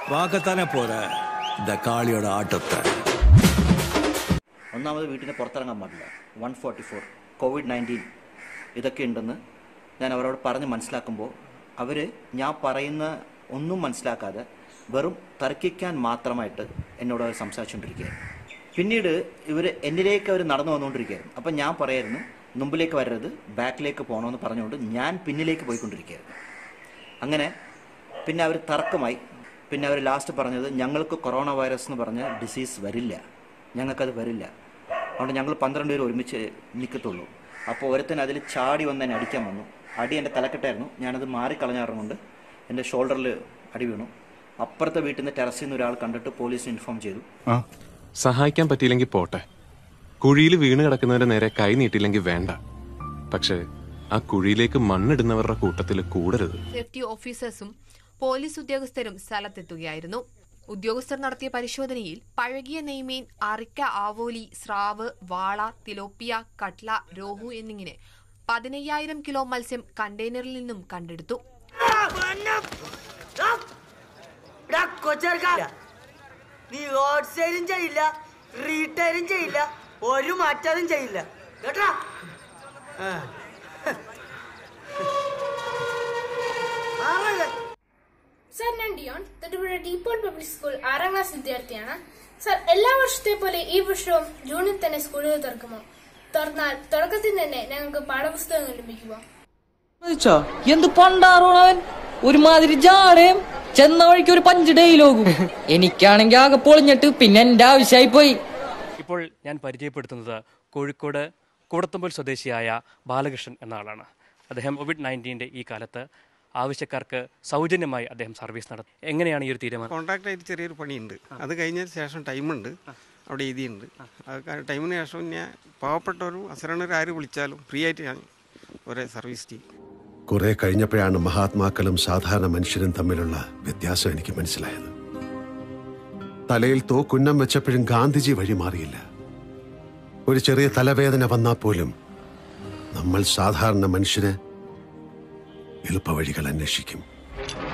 பார்க்கத்தானே போற இந்த காளியோட ஆட்டத்தை ഒന്നാമത് വീട്ടിന് പുറത്തിറങ്ങാൻ പാടില്ല one forty four COVID nineteen ഇതൊക്കെ ഉണ്ടെന്ന് ഞാൻ അവരോട് പറഞ്ഞ് മനസ്സിലാക്കുമ്പോൾ അവർ ഞാൻ പറയുന്ന ഒന്നും മനസ്സിലാക്കാതെ വെറും തർക്കിക്കാൻ മാത്രമായിട്ട് എന്നോട് അവർ സംസാരിച്ചുകൊണ്ടിരിക്കുകയായിരുന്നു പിന്നീട് ഇവർ എന്നിലേക്ക് അവർ നടന്നു വന്നുകൊണ്ടിരിക്കുകയായിരുന്നു അപ്പം ഞാൻ പറയായിരുന്നു മുമ്പിലേക്ക് വരരുത് ബാക്കിലേക്ക് പോകണമെന്ന് പറഞ്ഞുകൊണ്ട് ഞാൻ പിന്നിലേക്ക് പോയിക്കൊണ്ടിരിക്കുകയായിരുന്നു അങ്ങനെ പിന്നെ അവർ തർക്കമായി പിന്നെ അവർ ലാസ്റ്റ് പറഞ്ഞത് ഞങ്ങൾക്ക് കൊറോണ വൈറസ് എന്ന് പറഞ്ഞ ഡിസീസ് വരില്ല ഞങ്ങൾക്കത് വരില്ല അതുകൊണ്ട് ഞങ്ങൾ പന്ത്രണ്ട് പേര് ഒരുമിച്ച് നിൽക്കത്തുള്ളൂ അപ്പോൾ ഒരുത്തൻ അതിൽ ചാടി വന്ന് എന്നെ അടിക്കാൻ വന്നു അടി എൻ്റെ തലക്കെട്ടായിരുന്നു ഞാനത് മാറിക്കളഞ്ഞാറും കൊണ്ട് എൻ്റെ ഷോൾഡറിൽ അടി വീണു അപ്പുറത്തെ വീട്ടിൽ നിന്ന് ടെറസിൽ നിന്ന് ഒരാൾ കണ്ടിട്ട് പോലീസിന് ഇൻഫോം ചെയ്തു സഹായിക്കാൻ പറ്റിയില്ലെങ്കിൽ പോട്ടെ കുഴിയിൽ വീണ് കിടക്കുന്നവരുടെ നേരെ കൈ നീട്ടിയില്ലെങ്കിൽ വേണ്ട പക്ഷേ ആ കുഴിയിലേക്ക് മണ്ണിടുന്നവരുടെ കൂട്ടത്തിൽ കൂടരുത് സേഫ്റ്റി ഓഫീസേഴ്സും പോലീസ് ഉദ്യോഗസ്ഥരും സ്ഥലത്തെത്തുകയായിരുന്നു ഉദ്യോഗസ്ഥർ നടത്തിയ പരിശോധനയിൽ പഴകിയ നെയ്മീൻ അറിക്ക ആവോലി സ്രാവ് വാള തിലോപ്പിയ കട്ല രോഹു എന്നിങ്ങനെ പതിനയ്യായിരം കിലോ മത്സ്യം കണ്ടെയ്നറിൽ നിന്നും കണ്ടെടുത്തു നീ റോഡ് സൈഡും ചെയ്യില്ല റീറ്റെയിലും ചെയ്യില്ല ഒരു മാറ്റവും ചെയ്യില്ല കേട്ടാ ആ. ആറല്ലേ? സർ ഞാൻ Dion Thodupuzha De Paul public school ആറാം ക്ലാസ് വിദ്യാർത്ഥിയാണ് സർ എല്ലാ വർഷത്തെ പോലെ ഈ വർഷവും ജൂണിൽ തന്നെ സ്കൂളുകൾ തുറക്കുമോ തുറന്നാൽ തുടക്കത്തിൽ തന്നെ ഞങ്ങൾക്ക് പാഠപുസ്തകങ്ങൾ ലഭിക്കുമോ ചോദിച്ചോ എന്ത് പണ്ടാറോണവൻ ഒരുമാതിരി ജാടയും ചെന്ന വഴിക്ക് ഒരു പഞ്ച് ഡയലോഗും എനിക്കാണെങ്കിൽ ആകെ പൊളിഞ്ഞിട്ട് പിന്നെ എന്റെ ആവശ്യമായി പോയി ഇപ്പോൾ ഞാൻ പരിചയപ്പെടുത്തുന്നത് കോഴിക്കോട് കൂടത്തുമ്പൽ സ്വദേശിയായ ബാലകൃഷ്ണൻ എന്ന ആളാണ് അദ്ദേഹം കോവിഡ് നയൻറ്റീൻ്റെ ഈ കാലത്ത് ആവശ്യക്കാർക്ക് സൗജന്യമായി അദ്ദേഹം സർവീസ് നടത്തും എങ്ങനെയാണ് ഈ ഒരു തീരുമാനം കോൺട്രാക്ട് ആയിട്ട് ചെറിയൊരു പണിയുണ്ട് അത് കഴിഞ്ഞതിന് ശേഷം ടൈമുണ്ട് അവിടെ എഴുതിയിട്ടുണ്ട് അത് ക- ടൈമിന് ശേഷം ഞാൻ പാവപ്പെട്ടവരും അസരണരും ആര് വിളിച്ചാലും ഫ്രീ ആയിട്ട് ഞാൻ ഒരേ സർവീസ് ചെയ്യും കുറെ കഴിഞ്ഞപ്പോഴാണ് മഹാത്മാക്കളും സാധാരണ മനുഷ്യരും തമ്മിലുള്ള വ്യത്യാസം എനിക്ക് മനസ്സിലായത് തലയിൽ തോക്കുന്നം വെച്ചപ്പോഴും ഗാന്ധിജി വഴി മാറിയില്ല ഒരു ചെറിയ തലവേദന വന്നാൽ പോലും നമ്മൾ സാധാരണ മനുഷ്യര് എളുപ്പവഴികൾ അന്വേഷിക്കും